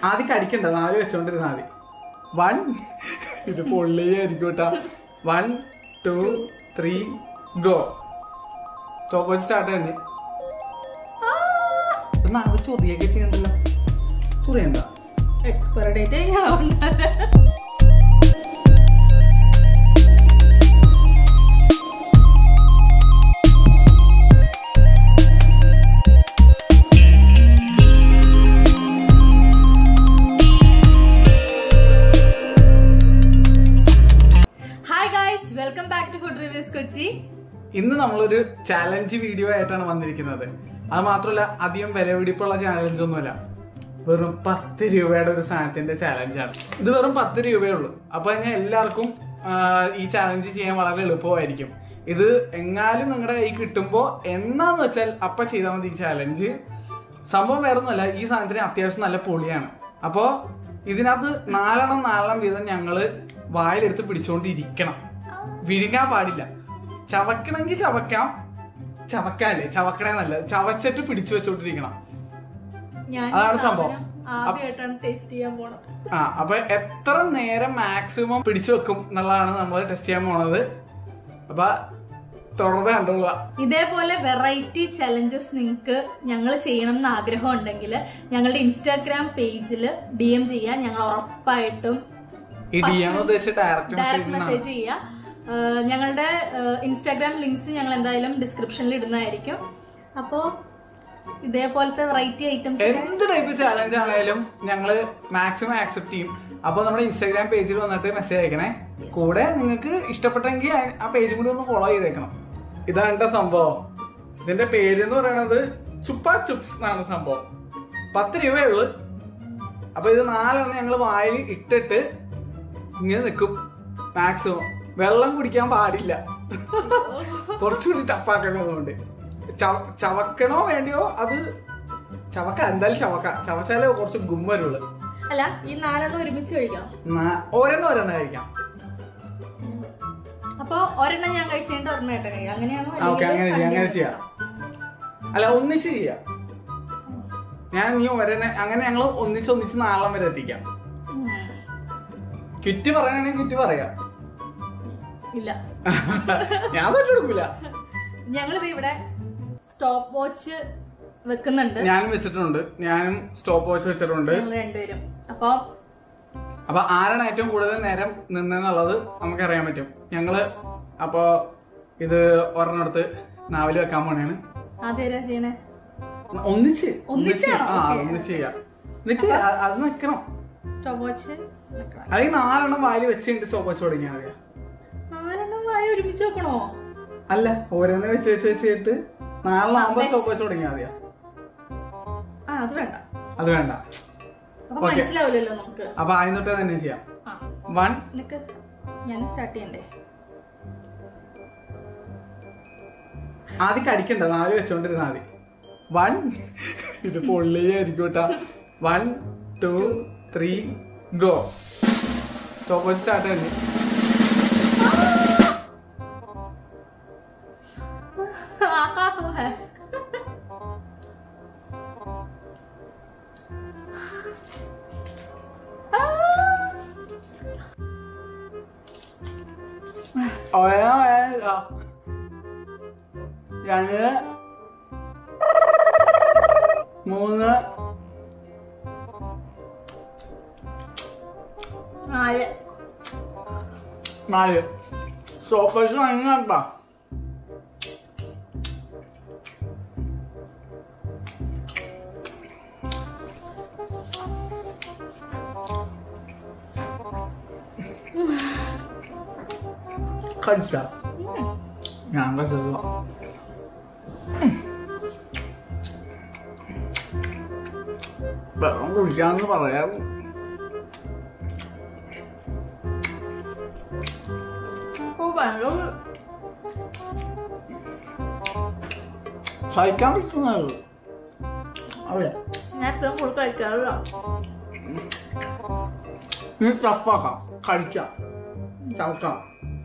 ആദ്യം കടിക്കണ്ട നാല് വെച്ചോണ്ടിരുന്ന മതി വൺ ഇത് പൊള്ളിയായിരിക്കും കേട്ടാ one two three go stop വെച്ച് സ്റ്റാർട്ട് ചെയ്യുന്നത് നാളെ ചൊറിയൊക്കെ ചെയ്യണ്ടല്ലോ ചൊറിയണ്ട എക്സ്പയർ ഡേറ്റ് കഴിഞ്ഞാൽ hi guys welcome back to food reviews Kochi ഇന്ന് നമ്മളൊരു ചാലഞ്ച് വീഡിയോ ആയിട്ടാണ് വന്നിരിക്കുന്നത് അത് മാത്രമല്ല അധികം വിലപിടിപ്പുള്ള ചാലഞ്ച് ഒന്നുമല്ല വെറും പത്ത് രൂപയുടെ ഒരു സാധനത്തിന്റെ ചാലഞ്ചാണ് ഇത് വെറും പത്ത് രൂപയേ ഉള്ളൂ അപ്പൊ ഞാൻ എല്ലാവർക്കും ആ, ഈ ചാലഞ്ച് ചെയ്യാൻ വളരെ എളുപ്പമായിരിക്കും ഇത് എങ്ങാലും നിങ്ങളുടെ കൈ കിട്ടുമ്പോ എന്നാന്ന് വെച്ചാൽ അപ്പൊ ചെയ്താൽ മതി ഈ ചാലഞ്ച് സംഭവം വേറൊന്നുമല്ല ഈ സാധനത്തിന് അത്യാവശ്യം നല്ല പൊളിയാണ് അപ്പോ ഇതിനകത്ത് നാലെണ്ണം നാലെണ്ണം വീതം ഞങ്ങള് വായിലെടുത്ത് പിടിച്ചോണ്ടിരിക്കണം വിഴുങ്ങാൻ പാടില്ല ചവക്കണമെങ്കിൽ ചവക്കാം ചവക്കാല്ലേ ചവക്കണേ നല്ലത് ചവച്ചിട്ട് പിടിച്ചു വെച്ചോണ്ടിരിക്കണം ഞാൻ ഈ അതാണ് സംഭവം. സാധനം ആദ്യമായിട്ടാണ് ടേസ്റ്റ് ചെയ്യാൻ പോണത് ആ അപ്പൊ എത്ര നേരം മാക്സിമം പിടിച്ചു വെക്കും എന്നുള്ളതാണ് നമ്മൾ ടെസ്റ്റ് ചെയ്യാൻ പോണത് അപ്പൊ തുടർന്ന് കണ്ടുകൊള്ളുക ഇതേപോലെ വെറൈറ്റി ചലഞ്ചസ് നിങ്ങൾക്ക് ഞങ്ങൾ ചെയ്യണം എന്ന് ആഗ്രഹം ഉണ്ടെങ്കിൽ ഞങ്ങളുടെ ഇൻസ്റ്റാഗ്രാം പേജിൽ ഡി എം ചെയ്യാൻ ഞങ്ങൾ ഉറപ്പായിട്ടും ഈ ഡി എം ഉദ്ദേശിച്ച ഡയറക്റ്റ് ഡയറക്റ്റ് മെസ്സേജ് മെസ്സേജ് ചെയ്യുക ഏഹ് ഞങ്ങളുടെ ഇൻസ്റ്റാഗ്രാം ലിങ്ക്സ് ഞങ്ങൾ എന്തായാലും ഡിസ്ക്രിപ്ഷനിൽ ഇടുന്നതായിരിക്കും അപ്പോ ഇതേപോലത്തെ വെറൈറ്റി ഐറ്റംസ് എന്ത് ടൈപ്പ് ചാലഞ്ച് ആണെങ്കിലും ഞങ്ങള് മാക്സിമം ആക്സെപ്റ്റ് ചെയ്യും അപ്പൊ നമ്മുടെ ഇൻസ്റ്റാഗ്രാം പേജിൽ വന്നിട്ട് മെസ്സേജ് അയക്കണേ കൂടെ നിങ്ങൾക്ക് ഇഷ്ടപ്പെട്ടെങ്കിൽ ആ- ആ പേജും കൂടി ഒന്ന് ഫോളോ ചെയ്തേക്കണം ഇതാണ് ട്ടോ സംഭവം ഇതിന്റെ പേര് എന്ന് പറയുന്നത് ചുപ്പ ചുപ്സ് എന്നാണ് സംഭവം പത്ത് രൂപയേ ഉള്ളു അപ്പൊ ഇത് നാലെണ്ണം ഞങ്ങൾ വായിൽ ഇട്ടിട്ട് ഇങ്ങനെ നിൽക്കും മാക്സിമം വെള്ളം കുടിക്കാൻ പാടില്ല കുറച്ചുകൂടി ടപ്പാക്കണതുകൊണ്ട് ചവ- ചവക്കണോ വേണ്ടിയോ അത് ചവക്ക എന്തായാലും ചവക്ക ചവച്ചാലേ കുറച്ച് ഗും വരുള്ളൂ അല്ല ഈ നാലെണ്ണം ഒരുമിച്ച് കഴിക്കണം നാ- ഓരോന്ന് ഓരോന്ന് കഴിക്കാം അപ്പൊ ഒരെണ്ണം ഞാൻ കഴിച്ചതിന്റെ ഒരെണ്ണം ഏട്ടൻ കഴിയും അങ്ങനെയാണോ ആ, ഓക്കേ, അങ്ങനെ ചെയ്യാം, അങ്ങനെ ചെയ്യാം. അല്ല ഒന്നിച്ച് ചെയ്യാം ഞാൻ നീ ഒരേ അങ്ങനെ ഞങ്ങൾ ഒന്നിച്ച് ഒന്നിച്ച് നാളെ വരെ എത്തിക്കാം ഉം. ക്വിറ്റ് പറയാനാണെങ്കിൽ ക്വിറ്റ് പറയാം ഇല്ല ഞാൻ തന്നെ എടുക്കൂല ഞങ്ങളിത് ഇവിടെ സ്റ്റോപ്പ് വാച്ച് വെക്കുന്നുണ്ട് ഞാനും വെച്ചിട്ടുണ്ട് ഞാനും സ്റ്റോപ്പ് വാച്ച് വെച്ചിട്ടുണ്ട് ഞങ്ങൾ രണ്ടുപേരും അപ്പൊ അപ്പൊ ആരാണ് ഏറ്റവും കൂടുതൽ നേരം നിന്നെന്നുള്ളത് നമുക്കറിയാൻ പറ്റും ഞങ്ങള് അപ്പൊ ഇത് ഒരെണ്ണെടുത്ത് നാവില് വെക്കാൻ പോണേണ് ആദ്യം ചെയ്യണേ ഒന്നിച്ച് ഒന്നിച്ചാണോ? ആ ഓക്കേ. ഒന്നിച്ച് ചെയ്യാം നിക്ക് അ- അത് നിക്കണം സ്റ്റോപ്പ് വാച്ച് അത് ഈ നാലെണ്ണം വായിൽ വെച്ച് കഴിഞ്ഞിട്ട് സ്റ്റോപ്പ് വെച്ച് തുടങ്ങിയാൽ മതിയാ നാലെണ്ണം വായ ഒരുമിച്ച് വെക്കണോ അല്ല ഓരോന്ന് വെച്ച് വെച്ച് വെച്ചിട്ട് നാലെണ്ണം ആകുമ്പോ സ്റ്റോപ്പ് വെച്ച് തുടങ്ങിയാൽ മതിയാ ആ അത് വേണ്ട അത് വേണ്ട അപ്പൊ ഓക്കേ. മനസ്സിലാവില്ലല്ലോ നമുക്ക് അപ്പൊ ആദ്യം തൊട്ടേ തന്നെ ചെയ്യാം ആ വൺ നിനക്ക് ഞാൻ സ്റ്റാർട്ട് ചെയ്യണ്ടേ ആദ്യം കടിക്കണ്ട നാല് വെച്ചോണ്ടിരുന്നാ മതി വൺ ഇത് പൊള്ളിയായിരിക്കും കേട്ടാ one two three go stop വെച്ച് സ്റ്റാർട്ട് തന്നെ ഒരാ ഒരാ രണ്ട് മൂന്ന് നാല് നാല് സ്റ്റോപ്പ് വെച്ച് വാങ്ങിട്ടാ കഴിച്ച ഞാൻ കഴിച്ചത് വെള്ളം കുടിക്കാന്ന് പറയാം ഓ ഭയങ്കര സഹിക്കാൻ പറ്റുന്നത് അതെ ഞാൻ എപ്പോഴും കൂടുതൽ കഴിക്കാറില്ല ഇനി ടഫാക്കാം കഴിക്കാം ചവക്കാം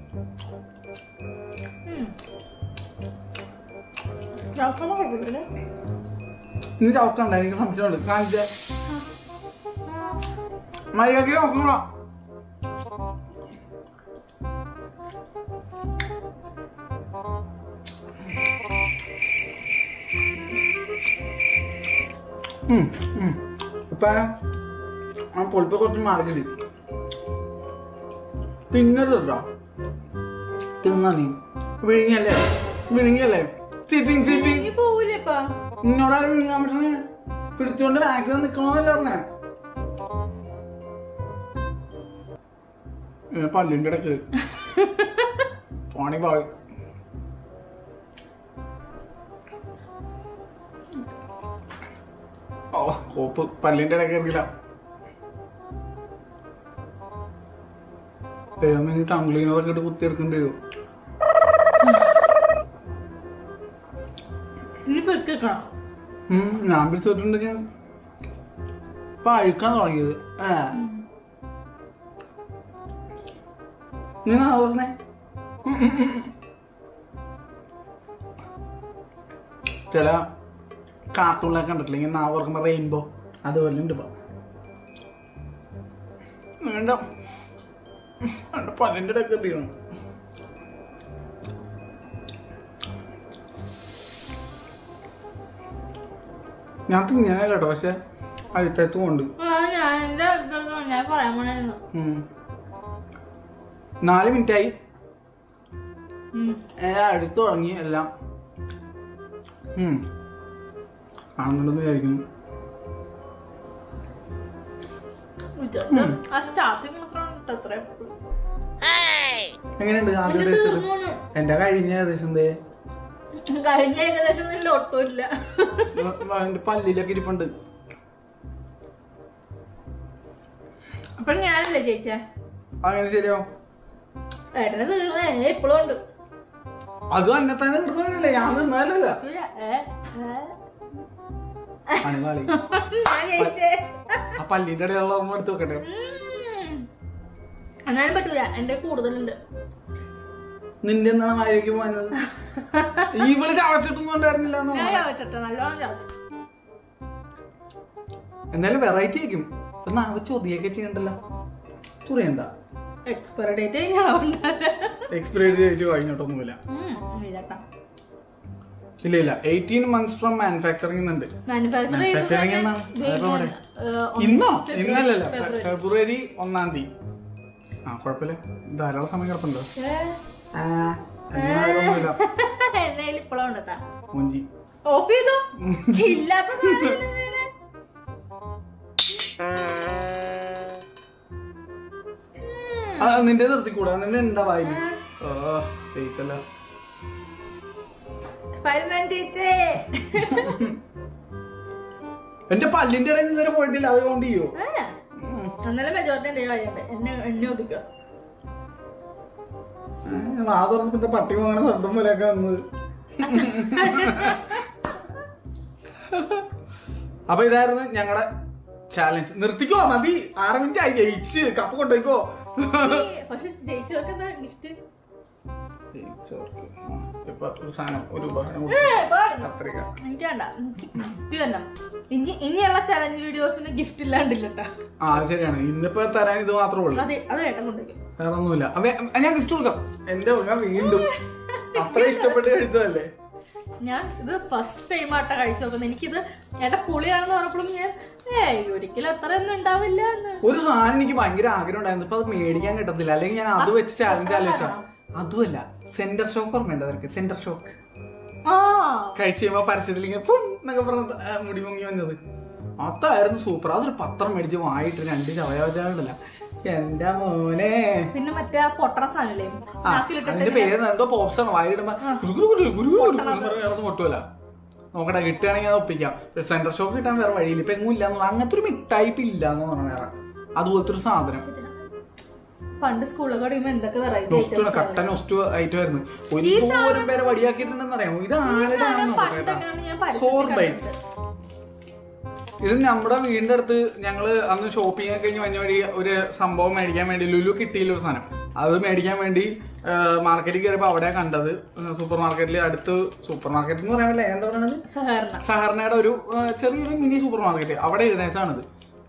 ഉം. ചവക്കണ കുഴപ്പമില്ല ഇനി ചവക്കണ്ട എനിക്ക് സംശയമുണ്ട് കാണിച്ചേ മര്യാദയ്ക്ക് നോക്കണോ ഉം, ഉം. ഇപ്പൊ ആ പൊളിപ്പ് കുറച്ച് മാർക്കില്ല തിന്നത് കേട്ടോ തിന്നാ നീ വിഴുങ്ങിയല്ലേ വിഴുങ്ങിയല്ലേ സിറ്റിങ് സിറ്റിങ് ഇനി പോവൂലേ ഇപ്പൊ നിന്നോടാരും വിഴുങ്ങാൻ പറ്റണേ പിടിച്ചോണ്ട് മാക്സിമം നിക്കണോന്നല്ലേ പറഞ്ഞേ ഏ, പല്ലിന്റെ ഇടയ്ക്ക് പോണി പോയി ഓ കോപ്പ് പല്ലിന്റെ ഇടയ്ക്ക് എറിയില്ല ദൈവം ഇനി ടങ് ക്ലീനറൊക്കെ ഇട്ട് കുത്തിയെടുക്കേണ്ടി വരും ഇനി വെക്കണം ഉം, ഞാൻ പിടിച്ചിട്ടുണ്ടെങ്കിൽ ഇപ്പൊ അഴുക്കാൻ തുടങ്ങിയത് ഏ നീ നാ പറഞ്ഞേ ഉം, ഉം, ഉം. ചില കാർട്ടൂണിലൊക്കെ കണ്ടിട്ടില്ല ഇങ്ങനെ നാ ഓർക്കുമ്പോ റെയിൻബോ അതുപോലെ ഉണ്ട് ഇപ്പൊ വേണ്ട വേണ്ട പല്ലിന്റെ ഇടയ്ക്ക് എറിയണം ഞാൻ തിന്നാനല്ല കേട്ടോ പക്ഷെ അഴുത്തത്തും ഉണ്ട് ആ ഞാൻ എന്റെ ഇതൊക്കെ ഞാൻ പറയാൻ പോണായിരുന്നു ഉം. നാല് മിനിറ്റ് ആയി ഉം. ഏ, അടുത്ത് തുടങ്ങി എല്ലാം ഉം. കാണുന്നുണ്ടെന്ന് വിചാരിക്കുന്നു വിചാരിച്ചു. ആ സ്റ്റാർട്ടിങ് മാത്രമാണ് കേട്ടോ അത്ര എങ്ങനെയുണ്ട് ആദ്യം എന്റെ ടേസ്റ്റ് തീർന്നു എന്റെ കഴിഞ്ഞ ഏകദേശം എന്തേ കഴിഞ്ഞ ഏകദേശം ഒന്നും ഒട്ടുമില്ല എന്റെ പല്ലിലൊക്കെ ഇരിപ്പുണ്ട് അപ്പൊ ഞാനല്ലേ ചേച്ചാ അങ്ങനെ ശരിയോ ഏട്ടനെ തീർന്നു എന്നെ ഇപ്പോഴും ഉണ്ട് അത് തന്നെ തന്നെ നിർത്തണല്ലേ ഞാൻ നിന്നാലല്ല ഇല്ല, ഏ, ഏ. പണിതാളി ഞാൻ ജയിച്ചേ ആ പല്ലിന്റെ ഇടയിലുള്ള ഓർമ്മ എടുത്ത് വെക്കട്ടെ ഉം. എന്നാലും പറ്റൂല എന്റെ കൂടുതലുണ്ട് നിന്റെ എന്താണ് ആയിരിക്കും വന്നത് ഈ വിളി ചവച്ചിട്ടൊന്നും ഉണ്ടായിരുന്നില്ല ഞാൻ ചവച്ചിട്ടോ നല്ലോണം ചവച്ചു എന്തായാലും വെറൈറ്റി ആയിരിക്കും ഇപ്പൊ നാളെ ചൊറിയൊക്കെ ചെയ്യണ്ടല്ലോ ചൊറിയണ്ട എക്സ്പയറി ഡേറ്റ് കഴിഞ്ഞാ എക്സ്പയറി ഡേറ്റ് കഴിഞ്ഞിട്ടൊന്നുമില്ല ഇല്ലട്ടാ ഇല്ല ഇല്ല എയ്റ്റീൻ മന്ത്സ് ഫ്രം മാനുഫാക്ചറിംഗ് ഉണ്ട് മാനുഫാക്ചർ Manufacturing എന്നാണ്? അതെവിടെ? ഇന്നോ ഇന്നല്ലല്ല ഫെബ്രുവരി ഒന്നാം തീയതി ആ കുഴപ്പമില്ല ധാരാളം സമയം കിടപ്പുണ്ടോ ആ, അങ്ങനെ ആരൊന്നുമില്ല. എന്നേലും ഇപ്പോഴും ഉണ്ട് കേട്ടാ മൂഞ്ചി ഓഫ് ചെയ്തോ ഇല്ലാത്ത സാധനം എന്തിനാ? ആ, നിന്റെ നിർത്തിക്കൂടാ നിന്റെ ഉണ്ടാ വായി ഓ ജയിച്ചല്ല ഫൈൽമാൻ ചേച്ചേ എന്റെ പല്ലിന്റെ ഇടയിൽ ഇതുവരെ പോയിട്ടില്ല അത് കൗണ്ട് ചെയ്യോ ഏ, എന്നാലും മെജോറിറ്റി എന്റെ കാര്യമുണ്ട് എന്നെ എന്നെ ഒതുക്കുക വാ തുറന്നപ്പോ എന്റെ പട്ടി പോകണ സ്വന്തം പോലെയൊക്കെ വന്നത് അപ്പൊ ഇതായിരുന്നു ഞങ്ങളുടെ ചാലഞ്ച് നിർത്തിക്കോ മതി ആറ് മിനിറ്റ് ആയി ജയിച്ച് കപ്പ് കൊണ്ടുപോയിക്കോ പക്ഷെ ജയിച്ചവർക്ക് എന്താ ഗിഫ്റ്റ് ജയിച്ചവർക്ക് ആ, ഇപ്പൊ ഒരു സാധനം ഒരു ഉപകരണം കത്രിക എനിക്ക് വേണ്ട ഗിഫ്റ്റ് തന്നെ ഇനി ഇനിയുള്ള ചലഞ്ച് വീഡിയോസിന് ഗിഫ്റ്റ് ഇല്ലാണ്ടില്ല കേട്ടോ ആ അത് ശരിയാണ് ഇന്നിപ്പോ തരാൻ ഇത് മാത്രമേ ഉള്ളൂ അതെ അത് ഏട്ടൻ കൊണ്ടുവയ്ക്കും വേറെ ഒന്നുമില്ല അപ്പൊ ഞാൻ ഗിഫ്റ്റ് കൊടുക്കാം എന്റെ ഞാൻ വീണ്ടും അത്ര ഇഷ്ടപ്പെട്ട് കഴിച്ചതല്ലേ ഞാൻ ഇത് ഫസ്റ്റ് ടൈം ആട്ടാ കഴിച്ചു നോക്കുന്നത് എനിക്കിത് ഏട്ടാ പുളിയാണെന്ന് പറഞ്ഞപ്പോഴും ഞാൻ ഏയ് ഒരിക്കലും അത്ര ഒന്നും ഉണ്ടാവില്ല എന്ന് ഒരു സാധനം എനിക്ക് ഭയങ്കര ആഗ്രഹം ഉണ്ടായിരുന്നു ഇപ്പൊ അത് മേടിക്കാൻ കിട്ടത്തില്ല അല്ലെങ്കിൽ ഞാൻ അത് വെച്ച് ചാലഞ്ച് ആലോചിച്ച അതുമല്ല സെന്റർ ഷോക്ക് ഓർമ്മയുണ്ട് അവർക്ക് സെന്റർ ഷോക്ക് ആ കഴിച്ച് കഴിയുമ്പോ പരസ്യത്തിൽ ഇങ്ങനെ പും എന്നൊക്കെ പറഞ്ഞ ആ, മുടി പൊങ്ങി വന്നത് അതായിരുന്നു സൂപ്പർ അതൊരു പത്രം മേടിച്ച് വായിട്ട് രണ്ട് ചവയവചാണ്ടല്ല എന്റെ മോനെ പിന്നെ മറ്റേ ആ പൊട്ടറ സാധനല്ലേ ആ നാക്കിലിട്ടിട്ട് അതിന്റെ പേര് എന്തോ പോപ്സ് ആണ് വായിടുമ്പോ ഗുരു ഗുരു ഗുരു ഗുരു ഗുരു എന്ന് പറഞ്ഞ് കിടന്ന് പൊട്ടുമല്ല നോക്കട്ടെ കിട്ടുകയാണെങ്കിൽ അത് ഒപ്പിക്കാം സെന്റർ ഷോപ്പ് കിട്ടാൻ വേറെ വഴിയില്ല ഇപ്പൊ എങ്ങും ഇല്ല അങ്ങനത്തെ ഒരു മിഠായിപ്പ് ഇല്ല എന്ന് പറഞ്ഞ വേറെ അതുപോലത്തെ ഒരു സാധനം പണ്ട് സ്കൂളിലൊക്കെ പഠിക്കുമ്പോ എന്തൊക്കെ വെറൈറ്റി നൊസ്റ്റു കട്ട നൊസ്റ്റു ആയിട്ട് വരുന്നു ഒരുപോലും പേരെ വടിയാക്കിയിട്ടുണ്ടെന്ന് അറിയാമോ ഇത് ആരുടെയാണെന്ന് നോക്കട്ടെ ഞാൻ ഫോർ പരസ്യത്തിൽ ബൈറ്റ്സ് ഇത് നമ്മുടെ വീടിന്റെ അടുത്ത് ഞങ്ങള് അന്ന് ഷോപ്പിംഗ് ഒക്കെ കഴിഞ്ഞ് വന്ന വഴി ഒരു സംഭവം മേടിക്കാൻ വേണ്ടി ലുലു കിട്ടിയില്ല ഒരു സാധനം അത് മേടിക്കാൻ വേണ്ടി മാർക്കറ്റിൽ കയറിയപ്പോ അവിടെ കണ്ടത് സൂപ്പർ മാർക്കറ്റിൽ അടുത്ത് സൂപ്പർ മാർക്കറ്റ് എന്ന് പറയാൻ പറ്റില്ല എന്താ പറയുന്നത് സഹകരണം സഹകരണയുടെ ഒരു ആ, ചെറിയൊരു മിനി സൂപ്പർ മാർക്കറ്റ് അവിടെ എഴുന്നേച്ചാണിത്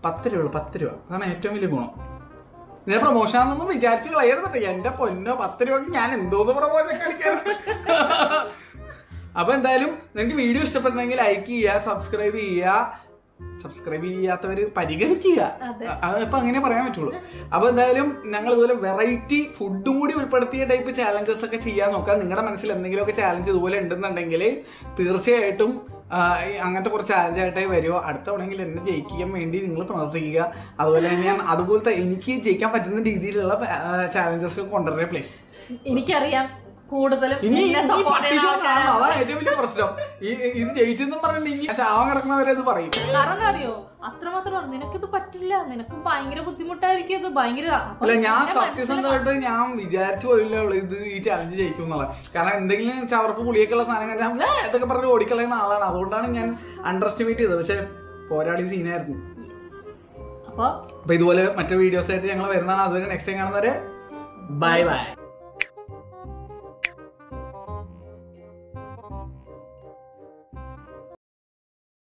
പത്ത് രൂപ ഉള്ളൂ പത്ത് രൂപ അതാണ് ഏറ്റവും വലിയ ഗുണം ഇതിനെ പ്രൊമോഷൻ ആണെന്നൊന്നും വിചാരിച്ച് കളയരുതട്ടെ എന്റെ പൊന്നോ പത്ത് രൂപയ്ക്ക് ഞാൻ എന്തോന്ന് പ്രൊമോഷൻ കളിക്കാറുണ്ട് അപ്പൊ എന്തായാലും നിങ്ങൾക്ക് വീഡിയോ ഇഷ്ടപ്പെട്ടെങ്കിൽ ലൈക്ക് ചെയ്യുക സബ്സ്ക്രൈബ് ചെയ്യുക സബ്സ്ക്രൈബ് ചെയ്യാത്തവര് പരിഗണിക്കുക അതെ. അത് ഇപ്പൊ അങ്ങനെ പറയാൻ പറ്റുള്ളൂ അപ്പൊ എന്തായാലും ഞങ്ങൾ ഇതുപോലെ വെറൈറ്റി ഫുഡും കൂടി ഉൾപ്പെടുത്തിയ ടൈപ്പ് ചാലഞ്ചസ് ഒക്കെ ചെയ്യാൻ നോക്കാം നിങ്ങളുടെ മനസ്സിൽ എന്തെങ്കിലുമൊക്കെ ചാലഞ്ച് ഇതുപോലെ ഉണ്ടെന്നുണ്ടെങ്കിൽ തീർച്ചയായിട്ടും ആ, ഈ അങ്ങനത്തെ കുറച്ച് ചാലഞ്ച് ആയിട്ടേ വരുമോ അടുത്ത തവണയെങ്കിൽ എന്നെ ജയിക്കാൻ വേണ്ടി നിങ്ങൾ പ്രവർത്തിക്കുക അതുപോലെ തന്നെ ഞാൻ അതുപോലത്തെ എനിക്ക് ജയിക്കാൻ പറ്റുന്ന രീതിയിലുള്ള ചാലഞ്ചസ് ഒക്കെ കൊണ്ടുവരുന്ന പ്ലേസ് എനിക്കറിയാം കൂടുതലും ഇനി എന്നെ ഈ support പട്ടി ചെയ്യുന്ന show കാണണം. ആൾക്കാരാണ്. അതാണ് ഏറ്റവും വലിയ പ്രശ്നം ഈ ഇത് ജയിച്ചെന്നും പറഞ്ഞിട്ടുണ്ടെങ്കിൽ ചാവം കിടക്കുന്നവരെ ഇത് പറയും കാരണം എന്താ അറിയോ അത്രമാത്രം നിനക്കിത് പറ്റില്ല നിനക്ക് ഭയങ്കര ബുദ്ധിമുട്ടായിരിക്കും ഇത് ഭയങ്കര അപ്പൊ അല്ല ഞാൻ എന്നെ മനസ്സിലാ- സത്യസന്ധമായിട്ട് ഞാൻ വിചാരിച്ചു പോയില്ല അവള് ഇത് ഈ ചാലഞ്ച് ജയിക്കും എന്നുള്ളത് കാരണം എന്തെങ്കിലും ചവർപ്പ് പുളിയൊക്കെയുള്ള സാധനം കണ്ടാൽ "ഏ, ഇതൊക്കെ പറഞ്ഞ് ഓടിക്കളയുന്ന ആളാണ് അതുകൊണ്ടാണ് ഞാൻ അണ്ടർ എസ്റ്റിമേറ്റ് ചെയ്തത് പക്ഷെ പോരാടി സീനായിരുന്നു Yes. അപ്പൊ അപ്പൊ ഇതുപോലെ മറ്റു വീഡിയോസ് ആയിട്ട് ഞങ്ങൾ വരുന്നതാണ് അതുവരെ നെക്സ്റ്റ് ടൈം കാണുന്നവരെ ബൈ ബൈ